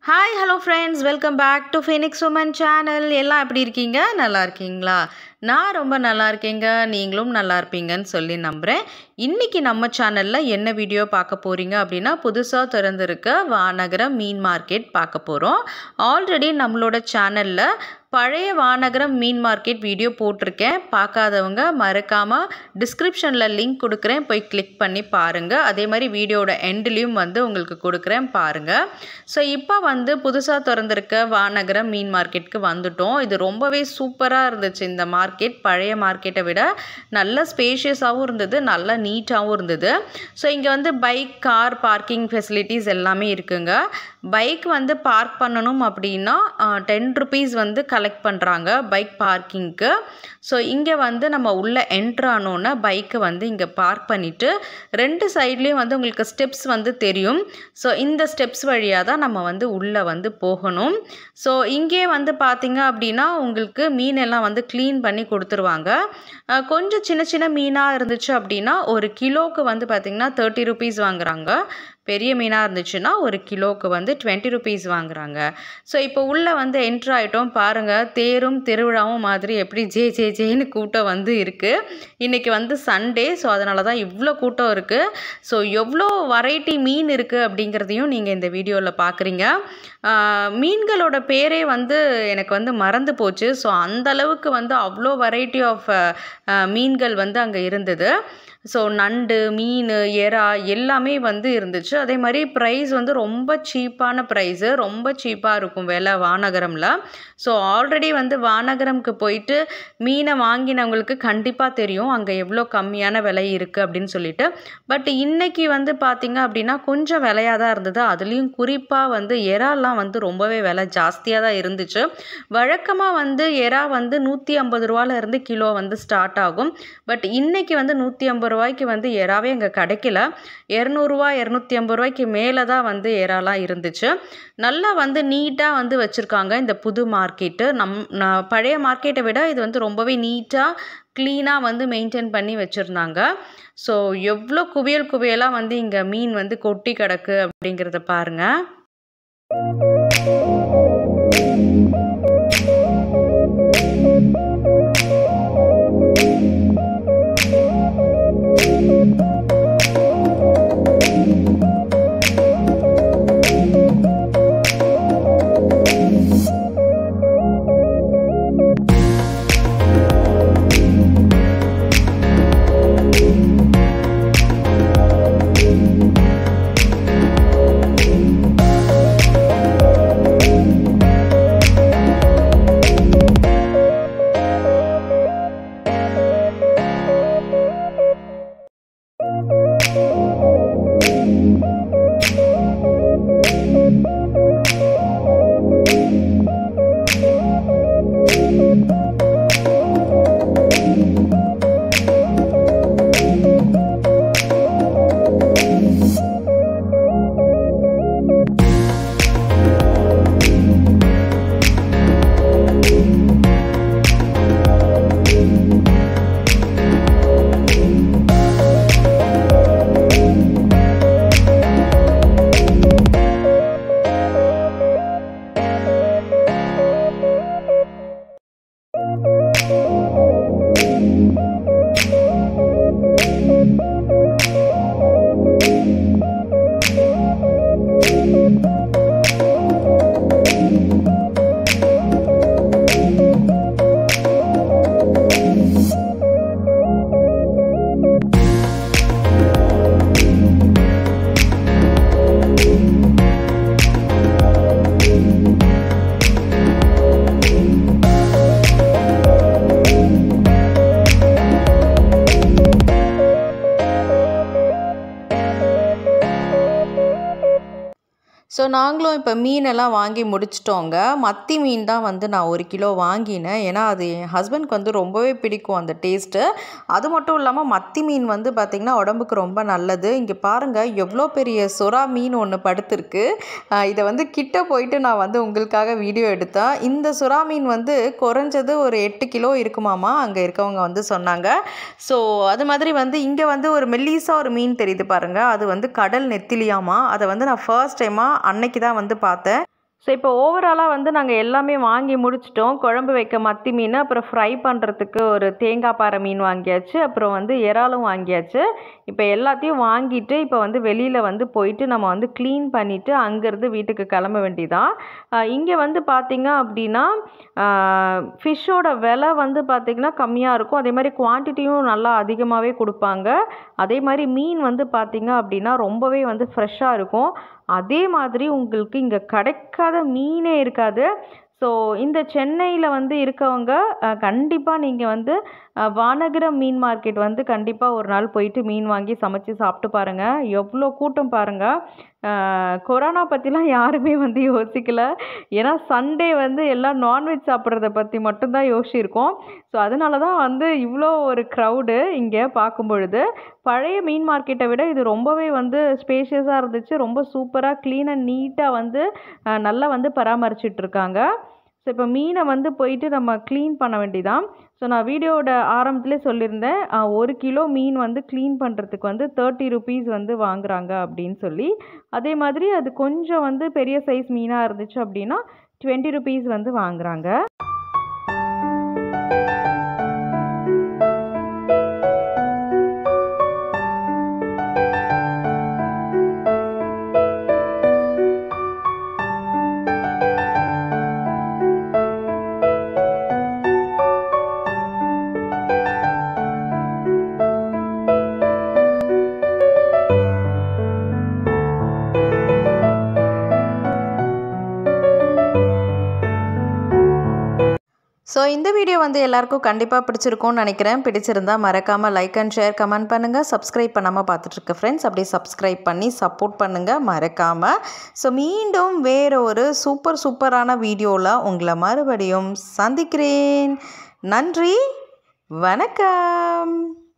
hi hello friends welcome back to Phoenix woman channel எல்லாம் எப்படி இருக்கீங்க நல்லா இருக்கீங்களா நான் ரொம்ப நல்லா இருக்கேங்க நீங்களும் நல்லா இருப்பீங்கன்னு சொல்லி நம்புகிறேன் இன்றைக்கி நம்ம சேனலில் என்ன வீடியோ பார்க்க போகிறீங்க அப்படின்னா புதுசாக திறந்திருக்க வானகரம் மீன் மார்க்கெட் பார்க்க போகிறோம் ஆல்ரெடி நம்மளோட சேனலில் பழைய வானகரம் மீன் மார்க்கெட் வீடியோ போட்டிருக்கேன் பார்க்காதவங்க மறக்காமல் டிஸ்கிரிப்ஷனில் லிங்க் கொடுக்குறேன் போய் கிளிக் பண்ணி பாருங்கள் அதே மாதிரி வீடியோட எண்ட்லேயும் வந்து உங்களுக்கு கொடுக்குறேன் பாருங்கள் ஸோ இப்போ வந்து புதுசாக திறந்திருக்க வானகரம் மீன் மார்க்கெட்டுக்கு வந்துட்டோம் இது ரொம்பவே சூப்பராக இருந்துச்சு இந்த மார்க்கெட் பழைய மார்க்கெட்டை விட நல்ல ஸ்பேஷியஸாகவும் இருந்தது நல்ல நீட்டாகவும் இருந்தது ஸோ இங்கே வந்து பைக் கார் பார்க்கிங் ஃபெசிலிட்டிஸ் எல்லாமே இருக்குங்க பைக் வந்து பார்க் பண்ணணும் அப்படின்னா டென் ருபீஸ் வந்து கலெக்ட் பண்ணுறாங்க பைக் பார்க்கிங்க்கு ஸோ இங்கே வந்து நம்ம உள்ளே என்ட்ரு ஆனோன்னே பைக்கை வந்து இங்கே பார்க் பண்ணிவிட்டு ரெண்டு சைட்லேயும் வந்து உங்களுக்கு ஸ்டெப்ஸ் வந்து தெரியும் ஸோ இந்த ஸ்டெப்ஸ் வழியாக தான் நம்ம வந்து உள்ளே வந்து போகணும் ஸோ இங்கே வந்து பார்த்திங்க அப்படின்னா உங்களுக்கு மீன் எல்லாம் வந்து க்ளீன் பண்ணி கொடுத்துருவாங்க அஹ் கொஞ்சம் சின்ன சின்ன மீனாக இருந்துச்சு அப்படின்னா ஒரு கிலோவுக்கு வந்து பார்த்திங்கன்னா தேர்ட்டி ருபீஸ் வாங்குறாங்க பெரிய மீனாக இருந்துச்சுன்னா ஒரு கிலோவுக்கு வந்து டுவெண்ட்டி ருபீஸ் வாங்குறாங்க ஸோ இப்போ உள்ளே வந்து என்ட்ரு ஆகிட்டோம் பாருங்கள் தேரும் திருவிழாவும் மாதிரி எப்படி ஜே ஜே ஜேன்னு கூட்டம் வந்து இருக்குது இன்றைக்கி வந்து சண்டே ஸோ அதனால தான் இவ்வளோ கூட்டம் இருக்குது ஸோ எவ்வளோ வெரைட்டி மீன் இருக்குது அப்படிங்கிறதையும் நீங்கள் இந்த வீடியோவில் பார்க்குறீங்க மீன்களோட பேரே வந்து எனக்கு வந்து மறந்து போச்சு ஸோ அந்த அளவுக்கு வந்து அவ்வளோ வெரைட்டி ஆஃப் மீன்கள் வந்து அங்கே இருந்தது ஸோ நண்டு மீன் எறா எல்லாமே வந்து இருந்துச்சு அதே மாதிரி ப்ரைஸ் வந்து ரொம்ப சீப்பான ப்ரைஸு ரொம்ப சீப்பாக இருக்கும் விலை வானகரமில் ஸோ ஆல்ரெடி வந்து வானகரம்க்கு போயிட்டு மீனை வாங்கினவங்களுக்கு கண்டிப்பாக தெரியும் அங்கே எவ்வளோ கம்மியான விலை இருக்குது அப்படின்னு சொல்லிட்டு பட் இன்றைக்கி வந்து பார்த்திங்க அப்படின்னா கொஞ்சம் விலையாக தான் இருந்தது அதுலேயும் குறிப்பாக வந்து எறாலாம் வந்து ரொம்பவே விலை ஜாஸ்தியாக தான் இருந்துச்சு வழக்கமாக வந்து எறா வந்து நூற்றி ஐம்பது ரூபாலேருந்து கிலோ வந்து ஸ்டார்ட் ஆகும் பட் இன்றைக்கி வந்து நூற்றி ஐம்பது ரூபாய்க்கு வந்து எறாவே அங்கே கிடைக்கல இரநூறுவா இரநூத்தி ஐம்பது ரூபாய்க்கு மேலே தான் வந்து எறாலாம் இருந்துச்சு நல்லா வந்து நீட்டாக வந்து வச்சுருக்காங்க இந்த புது மார்க்கெட்டு நம் நான் பழைய மார்க்கெட்டை விட இது வந்து ரொம்பவே நீட்டாக க்ளீனாக வந்து மெயின்டைன் பண்ணி வச்சுருந்தாங்க ஸோ எவ்வளோ குவியல் குவியலாக வந்து இங்கே மீன் வந்து கொட்டி கிடக்கு அப்படிங்கிறத பாருங்கள் ஸோ நாங்களும் இப்போ மீனெல்லாம் வாங்கி முடிச்சிட்டோங்க மத்தி மீன் தான் வந்து நான் ஒரு கிலோ வாங்கினேன் ஏன்னா அது என் ஹஸ்பண்ட்க்கு வந்து ரொம்பவே பிடிக்கும் அந்த டேஸ்ட்டு அது மட்டும் இல்லாமல் மத்தி மீன் வந்து பார்த்திங்கன்னா உடம்புக்கு ரொம்ப நல்லது இங்கே பாருங்கள் எவ்வளோ பெரிய சுறா மீன் ஒன்று படுத்துருக்கு ஆஹ் இதை வந்து கிட்ட போயிட்டு நான் வந்து உங்களுக்காக வீடியோ எடுத்தேன் இந்த சுறா மீன் வந்து குறைஞ்சது ஒரு எட்டு கிலோ இருக்குமாமா அங்கே இருக்கவங்க வந்து சொன்னாங்க ஸோ அது மாதிரி வந்து இங்கே வந்து ஒரு மெல்லிசா ஒரு மீன் தெரியுது பாருங்கள் அது வந்து கடல் நெத்திலியாமா அதை வந்து நான் ஃபர்ஸ்ட் டைமாக அன்னைக்கு தான் வந்து பார்த்தேன் ஸோ இப்போ ஓவராலாக வந்து நாங்கள் எல்லாமே வாங்கி முடிச்சிட்டோம் குழம்பு வைக்க மத்தி மீன் அப்புறம் ஃப்ரை பண்ணுறதுக்கு ஒரு தேங்காய் பாறை மீன் வாங்கியாச்சு அப்புறம் வந்து இறாலும் வாங்கியாச்சு இப்போ எல்லாத்தையும் வாங்கிட்டு இப்போ வந்து வெளியில் வந்து போயிட்டு நம்ம வந்து க்ளீன் பண்ணிவிட்டு அங்கேருந்து வீட்டுக்கு கிளம்ப வேண்டியதான் இங்கே வந்து பார்த்திங்க அப்படின்னா ஃபிஷ்ஷோட விலை வந்து பார்த்திங்கன்னா கம்மியாக இருக்கும் அதே மாதிரி குவான்டிட்டியும் நல்லா அதிகமாகவே கொடுப்பாங்க அதே மாதிரி மீன் வந்து பார்த்திங்க அப்படின்னா ரொம்பவே வந்து ஃப்ரெஷ்ஷாக இருக்கும் அதே மாதிரி உங்களுக்கு இங்கே கிடைக்காத மீனே இருக்காது ஸோ இந்த சென்னையில் வந்து இருக்கவங்க கண்டிப்பாக நீங்கள் வந்து அஹ், வானகரம் மீன் மார்க்கெட் வந்து கண்டிப்பாக ஒரு நாள் போயிட்டு மீன் வாங்கி சமைச்சு சாப்பிட்டு பாருங்கள் எவ்வளோ கூட்டம் பாருங்கள் கொரோனா பற்றிலாம் யாருமே வந்து யோசிக்கல ஏன்னா சண்டே வந்து எல்லாம் நான்வெஜ் சாப்பிட்றத பற்றி மட்டும்தான் யோசிச்சிருக்கோம் ஸோ அதனால தான் வந்து இவ்வளோ ஒரு க்ரௌடு இங்கே பார்க்கும் பொழுது பழைய மீன் மார்க்கெட்டை விட இது ரொம்பவே வந்து ஸ்பேஷியஸாக இருந்துச்சு ரொம்ப சூப்பராக க்ளீன் அண்ட் நீட்டாக வந்து அஹ், நல்லா வந்து பராமரிச்சிட்டு இருக்காங்க ஸோ இப்போ மீனை வந்து போயிட்டு நம்ம க்ளீன் பண்ண வேண்டியதான் ஸோ நான் வீடியோவோட ஆரம்பத்திலே சொல்லியிருந்தேன் அஹ், ஒரு கிலோ மீன் வந்து க்ளீன் பண்ணுறதுக்கு வந்து தேர்ட்டி ருபீஸ் வந்து வாங்குறாங்க அப்படின்னு சொல்லி அதே மாதிரி அது கொஞ்சம் வந்து பெரிய சைஸ் மீனாக இருந்துச்சு அப்படின்னா டுவெண்ட்டி ருபீஸ் வந்து வாங்குறாங்க ஸோ இந்த வீடியோ வந்து எல்லாருக்கும் கண்டிப்பாக பிடிச்சிருக்கும்னு நினைக்கிறேன் பிடிச்சிருந்தா மறக்காமல் லைக் அண்ட் ஷேர் கமெண்ட் பண்ணுங்கள் சப்ஸ்கிரைப் பண்ணாமல் பார்த்துட்ருக்க ஃப்ரெண்ட்ஸ் அப்படியே சப்ஸ்கிரைப் பண்ணி சப்போர்ட் பண்ணுங்கள் மறக்காமல் ஸோ மீண்டும் வேறு ஒரு சூப்பர் சூப்பரான வீடியோவில் உங்களை மறுபடியும் சந்திக்கிறேன் நன்றி வணக்கம்